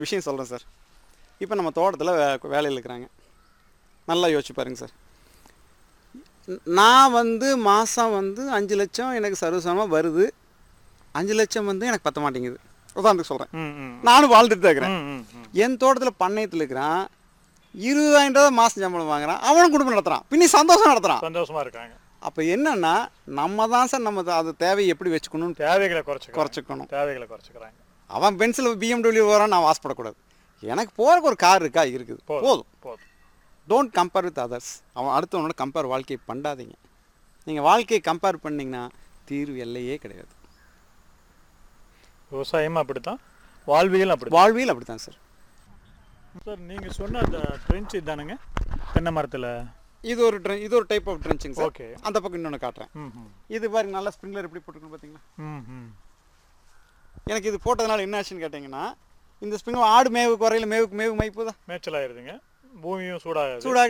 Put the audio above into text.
விஷயம் சொல்கிறேன் சார் இப்போ நம்ம தோட்டத்தில் வே வேலையில் இருக்கிறாங்க நல்லா யோசிச்சு பாருங்க சார் ந- நான் வந்து மாதம் வந்து அஞ்சு லட்சம் எனக்கு சர்வசமாக வருது அஞ்சு லட்சம் வந்து எனக்கு பத்த மாட்டேங்குது உதாரணத்துக்கு சொல்கிறேன் ம் ம் நானும் வாழ்ந்துட்டு தான் இருக்கிறேன் ம், ம், ம். என் தோட்டத்தில் பண்ணையத்தில் இருக்கிறான் இருபதாயிரம் ரூபா மாதம் சம்பளம் வாங்குறான் அவனும் குடும்பம் நடத்துகிறான் பின்னி சந்தோஷம் நடத்துகிறான் சந்தோஷமா இருக்காங்க அப்போ என்னன்னா நம்ம தான் சார் நம்ம அது தேவையை எப்படி வச்சுக்கணும்னு தேவைகளை குறைச்சிக்கிறோம் குறைச்சிக்கணும் தேவைகளை குறைச்சிக்கிறாங்க அவன் பென்சில் பிஎம்டபிள்யூ வரான் நான் வாசப்படக்கூடாது எனக்கு போகிறக்கு ஒரு கார் இருக்கா இருக்குது போதும். போதும் போதும் டோன்ட் கம்பேர் வித் அதர்ஸ் அவன் அடுத்தவனோட கம்பேர் வாழ்க்கையை பண்ணாதீங்க நீங்கள் வாழ்க்கையை கம்பேர் பண்ணீங்கன்னா தீர்வு எல்லையே கிடையாது விவசாயமும் அப்படித்தான் வாழ்வியலும் அப்படி வாழ்வியல் அப்படி தான் சார் சார் நீங்க சொன்ன அந்த ட்ரென்ச் இதானுங்க தென்னை மரத்துல இது ஒரு dren- இது ஒரு type of trenching sir okay அந்த பக்கம் இன்னொன்று காட்டுறேன் ம் ம் இது பாருங்க நல்லா ஸ்ப்ரிங்லர் எப்படி போட்டுருக்குன்னு பார்த்தீங்களா ம் ம் எனக்கு இது போட்டதுனால என்ன ஆச்சுன்னு கேட்டிங்கன்னா இந்த ஸ்ப்ரிங் ஆடு மேவுக்கு வரையில் மேவுக்கு மேவு மைப்பு தான் மேய்ச்சல் ஆயிருதுங்க பூமியும் சூடாகுது சூடாக